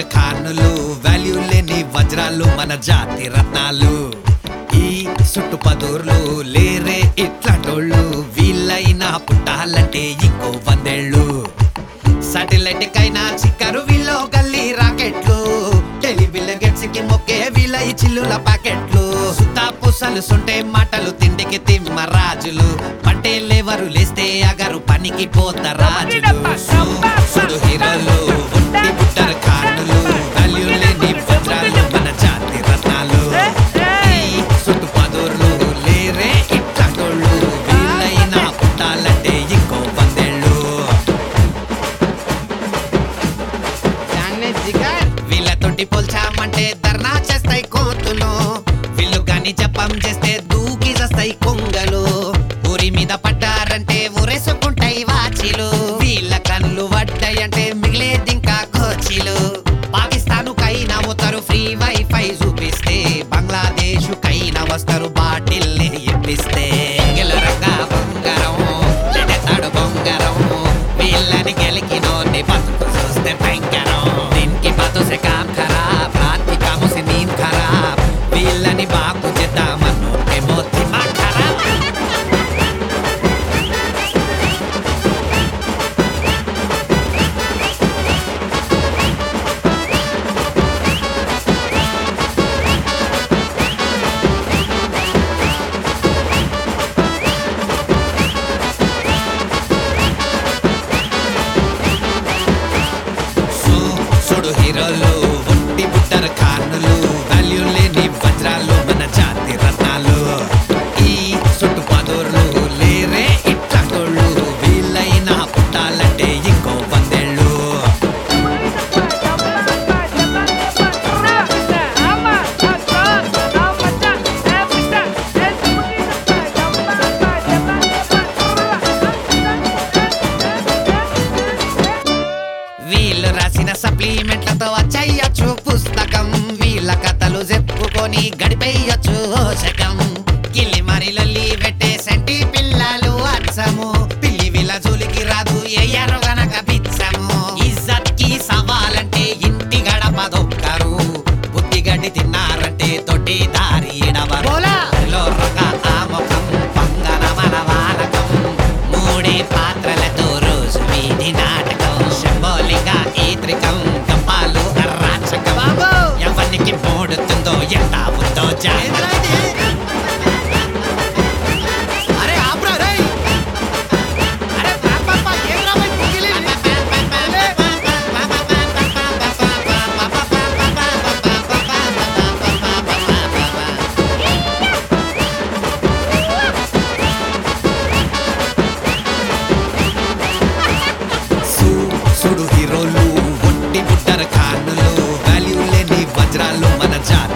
butter ఖానులు value లేని వజ్రాలు మన జాతి రత్నాలు ఈ చుట్టుపదూర్లు లేరే ఇట్లాంటోళ్ళు వీళ్ళైనా పుట్టాలంటే ఇంకో వందేళ్ళు సాటిలైట్ కైనా చిక్కరు వీళ్ళు గల్లీ రాకెట్లు టెలివిజన్ గెట్స్ కి మొక్కే వీళ్ళ ఈ చిల్లుల ప్యాకెట్లు సుతా పుసలు సుంటే మాటలు తిండికి తిమ్మ రాజులు పంటే లేవరు లేస్తే అగరు పనికి పోత రాజులు సు- సుడు హీరోలు ఒట్టి బుట్టర్ ఖానులు వాల్యూ లేని వజ్రాలు మన జాతి రత్నాలు ఈ చుట్టు పదూర్లు లేరే ఇట్లాంటోళ్ళు వీళ్ళైనా పుట్టాలంటే ఇంకో వందేళ్ళు వీళ్ళతోటి పోల్చామంటే ధర్నా చేస్తాయి కోతులు వీళ్ళు గాని జపం చేస్తే దూకి చేస్తాయి కొంగలు ఊరి మీద పడ్డారంటే ఊరేసుకుంటాయి వాచిలు వీళ్ళ కళ్ళు పడ్డాయంటే మిగిలేది ఇంకా కోచిలు పాకిస్తాన్ కైనా పోతారు ఫ్రీ వైఫై చూపిస్తే బంగ్లాదేశ్ కైనా వస్తారు బాటిల్ ఇప్పిస్తే గెలరగా బంగారం లెడతాడు బొంగరం వీళ్ళని గెలికినోని బతుకు చూస్తే భయంకరం దీనికి బతు సే కామ్ ఖరాబ్ రాత్రి కాము సే నీంద్ ఖరాబ్ వీళ్ళని బాగు చేద్దామను ఏమో దిమాగ్ ఖరాబ్ సు- సుడు హీరోలు ఒట్టి బుట్టర్ ఖానులు వాల్యూ లేని వజ్రాలు మన జాతి రత్నాలు ఈ చుట్టు పదూర్లు లేరే ఇట్లాంటోళ్ళు వీళ్ళైనా పుట్టాలంటే ఇంకో వందేళ్ళు వీళ్ళు రాసిన సప్లిమెంట్లతో వచ్చేయచ్చు పుస్తకం వీళ్ళ కథలు చెప్పుకొని గడిపేయచ్చు శకం కిల్లి మరి లొల్లి పెట్టే సంటి పిల్లలు అచ్చము పిల్లి వీళ్ళ జోలికి రాదు ఎయ్యరు గనక పిచ్చము ఇజ్జత్ కి సవాలంటే ఇంటి గడప దొక్కరు బుద్ధి గడ్డి తిన్నారంటే తొట్టి దారి ఎడవరు లో రొక ఆముఖం పంగన మన వాలకం మూడే పాత్రలతో రోజు వీధి నాటకం శంభోలింగ ఈత్రికం కప్పాలు అరాచకం ఎవరికి మూడుతుందో ఎంత ఉందో జాగ్రత్త అరే ఆపురా రేయ్ అరే పాప ఏం రాబోయ్ పుకిలి సు- సుడు హీరోలు ఒట్టి బుట్టర్ ఖానులు వాల్యూ లేని వజ్రాలు మన జాతి